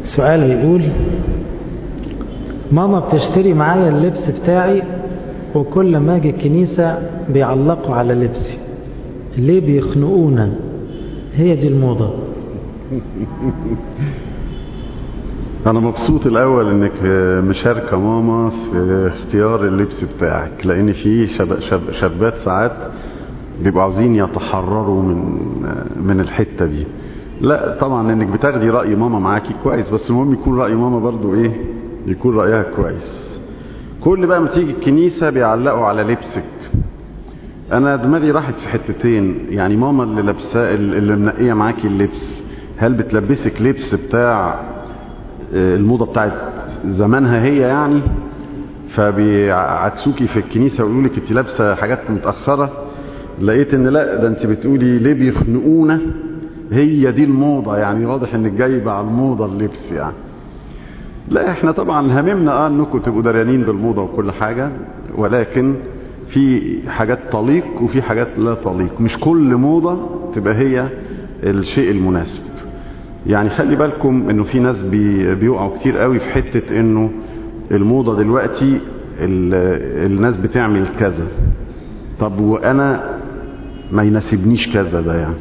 سؤال بيقول ماما بتشتري معايا اللبس بتاعي وكل ما اجي الكنيسة بيعلقوا على لبسي ليه بيخنقونا هي دي الموضة انا مبسوط الاول انك مشاركه ماما في اختيار اللبس بتاعك لان في شب شب شابات ساعات بيبقوا عاوزين يتحرروا من من الحته دي لا طبعا انك بتاخدي راي ماما معاكي كويس بس المهم يكون راي ماما برضو ايه يكون رايها كويس كل بقى ما تيجي الكنيسه بيعلقوا على لبسك انا دماغي راحت في حتتين يعني ماما اللي لابسه اللي منقيه معاكي اللبس هل بتلبسك لبس بتاع الموضة بتاعت زمانها هي يعني فبيعكسوكي في الكنيسة ويقولوا لك انت لابسة حاجات متأخرة لقيت ان لا ده انت بتقولي ليه بيخنقونا هي دي الموضة يعني واضح انك جايبة على الموضة اللبس يعني لا احنا طبعا هممنا اه انكم تبقوا دريانين بالموضة وكل حاجة ولكن في حاجات تليق وفي حاجات لا تليق مش كل موضة تبقى هي الشيء المناسب يعني خلي بالكم انه في ناس بي بيقعوا كتير قوي في حتة انه الموضة دلوقتي الناس بتعمل كذا طب وانا ما يناسبنيش كذا ده يعني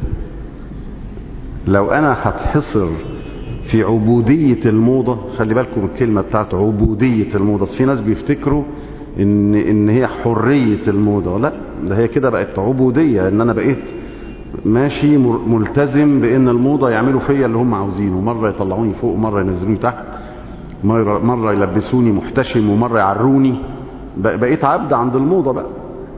لو انا هتحصر في عبودية الموضة خلي بالكم الكلمة بتاعت عبودية الموضة في ناس بيفتكروا ان ان هي حرية الموضة لا ده هي كده بقت عبودية ان انا بقيت ماشي ملتزم بان الموضة يعملوا فيا اللي هم عاوزينه مرة يطلعوني فوق مرة ينزلوني تحت مرة, مرة يلبسوني محتشم ومرة يعروني بقيت عبد عند الموضة بقى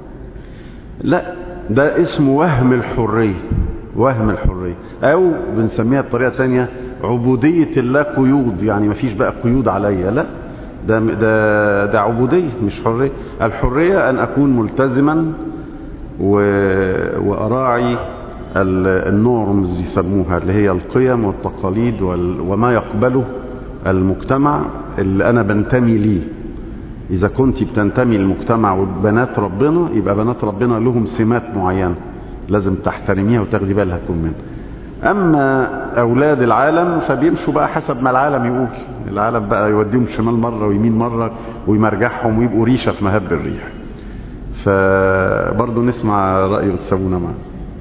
لا ده اسمه وهم الحرية وهم الحرية او بنسميها بطريقة تانية عبودية اللا قيود يعني مفيش بقى قيود عليا لا ده, ده, ده عبودية مش حرية الحرية ان اكون ملتزما و... واراعي النورمز يسموها اللي هي القيم والتقاليد وال... وما يقبله المجتمع اللي انا بنتمي ليه اذا كنت بتنتمي للمجتمع وبنات ربنا يبقى بنات ربنا لهم سمات معينة لازم تحترميها وتاخدي بالها منها اما اولاد العالم فبيمشوا بقى حسب ما العالم يقول العالم بقى يوديهم شمال مرة ويمين مرة ويمرجعهم ويبقوا ريشة في مهب الريح فبرضه نسمع رأي وتسابونا معه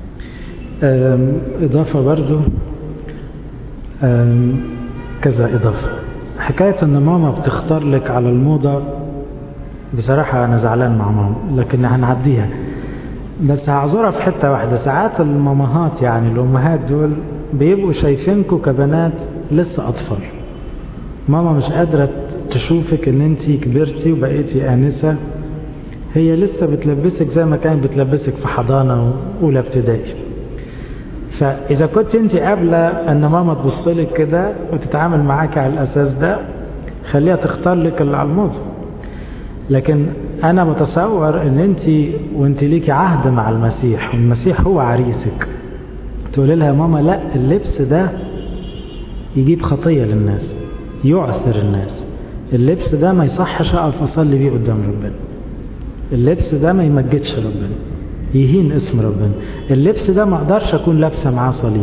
إضافة برضو كذا إضافة حكاية أن ماما بتختار لك على الموضة بصراحة أنا زعلان مع ماما لكن هنعديها بس هعذرها في حتة واحدة ساعات المامهات يعني الأمهات دول بيبقوا شايفينكوا كبنات لسه أطفال ماما مش قادرة تشوفك ان انت كبرتي وبقيتي آنسة هي لسه بتلبسك زي ما كانت بتلبسك في حضانة وأولى ابتدائي فإذا كنت أنت قابلة أن ماما تبص لك كده وتتعامل معاك على الأساس ده خليها تختار لك اللي على الموضة لكن أنا متصور أن أنت وأنت ليكي عهد مع المسيح والمسيح هو عريسك تقول لها ماما لا اللبس ده يجيب خطية للناس يعسر الناس اللبس ده ما يصحش أقف أصلي بيه قدام ربنا اللبس ده ما يمجدش ربنا يهين اسم ربنا اللبس ده ما اقدرش اكون لابسه معاه صليب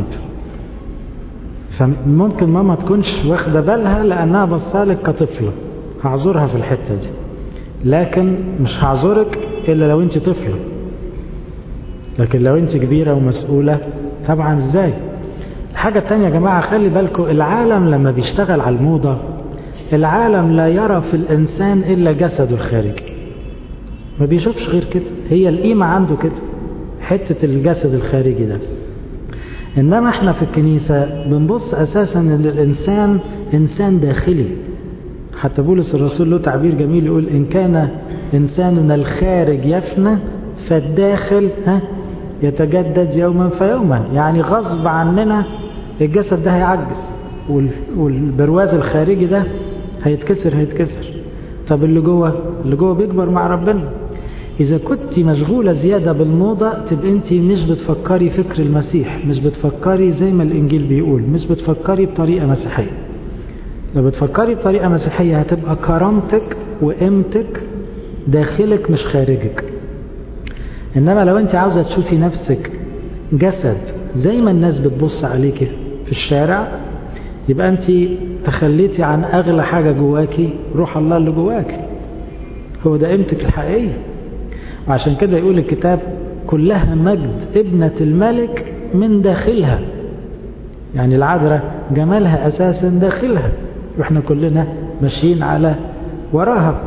فممكن ماما تكونش واخده بالها لانها بصالك كطفله هعذرها في الحته دي لكن مش هعذرك الا لو انت طفله لكن لو انت كبيره ومسؤوله طبعا ازاي الحاجه الثانيه يا جماعه خلي بالكم العالم لما بيشتغل على الموضه العالم لا يرى في الانسان الا جسده الخارجي ما بيشوفش غير كده هي القيمة عنده كده حتة الجسد الخارجي ده إنما احنا في الكنيسة بنبص أساسا أن الإنسان إنسان داخلي حتى بولس الرسول له تعبير جميل يقول إن كان إنساننا الخارج يفنى فالداخل ها يتجدد يوما فيوما يعني غصب عننا الجسد ده هيعجز والبرواز الخارجي ده هيتكسر هيتكسر طب اللي جوه اللي جوه بيكبر مع ربنا إذا كنت مشغولة زيادة بالموضة تبقى أنت مش بتفكري فكر المسيح مش بتفكري زي ما الإنجيل بيقول مش بتفكري بطريقة مسيحية لو بتفكري بطريقة مسيحية هتبقى كرامتك وقيمتك داخلك مش خارجك إنما لو أنت عاوزة تشوفي نفسك جسد زي ما الناس بتبص عليك في الشارع يبقى أنت تخليتي عن أغلى حاجة جواكي روح الله اللي جواكي هو ده قيمتك الحقيقية وعشان كده يقول الكتاب كلها مجد ابنة الملك من داخلها يعني العذراء جمالها أساسا داخلها وإحنا كلنا ماشيين على وراها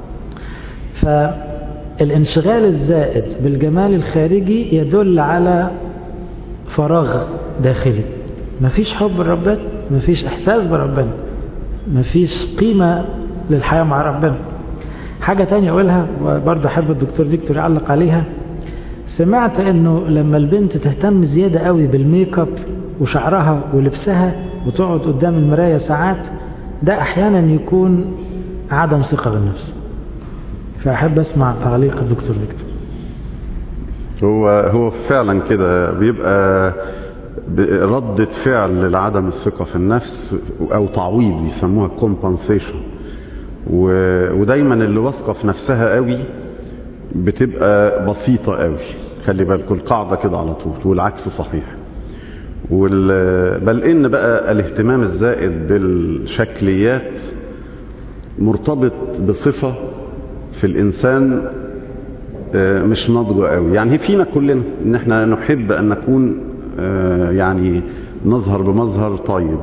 فالانشغال الزائد بالجمال الخارجي يدل على فراغ داخلي مفيش حب لربنا مفيش إحساس بربنا مفيش قيمة للحياة مع ربنا حاجة تانية أقولها وبرضه أحب الدكتور فيكتور يعلق عليها سمعت انه لما البنت تهتم زيادة قوي بالميك اب وشعرها ولبسها وتقعد قدام المراية ساعات ده احيانا يكون عدم ثقة بالنفس فاحب اسمع تعليق الدكتور فيكتور هو هو فعلا كده بيبقى ردة فعل لعدم الثقة في النفس او تعويض بيسموها compensation ودايما اللي واثقة في نفسها قوي بتبقى بسيطة قوي خلي بالكم القاعدة كده على طول والعكس صحيح وال... بل ان بقى الاهتمام الزائد بالشكليات مرتبط بصفة في الانسان مش ناضجة قوي يعني فينا كلنا ان احنا نحب ان نكون يعني نظهر بمظهر طيب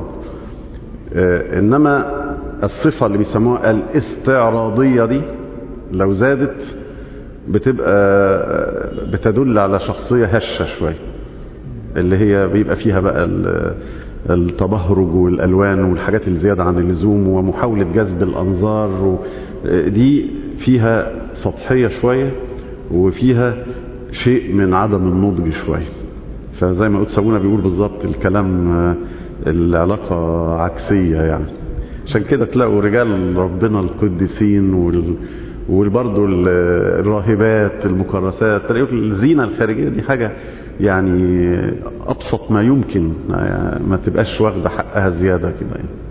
انما الصفة اللي بيسموها الاستعراضية دي لو زادت بتبقى بتدل على شخصية هشة شوية اللي هي بيبقى فيها بقى التبهرج والألوان والحاجات الزيادة عن اللزوم ومحاولة جذب الأنظار دي فيها سطحية شوية وفيها شيء من عدم النضج شوية فزي ما قلت سابونا بيقول بالظبط الكلام العلاقة عكسية يعني عشان كده تلاقوا رجال ربنا القديسين وال وبرضه الراهبات المكرسات تلاقوا الزينة الخارجية دي حاجة يعني أبسط ما يمكن ما تبقاش واخدة حقها زيادة كده يعني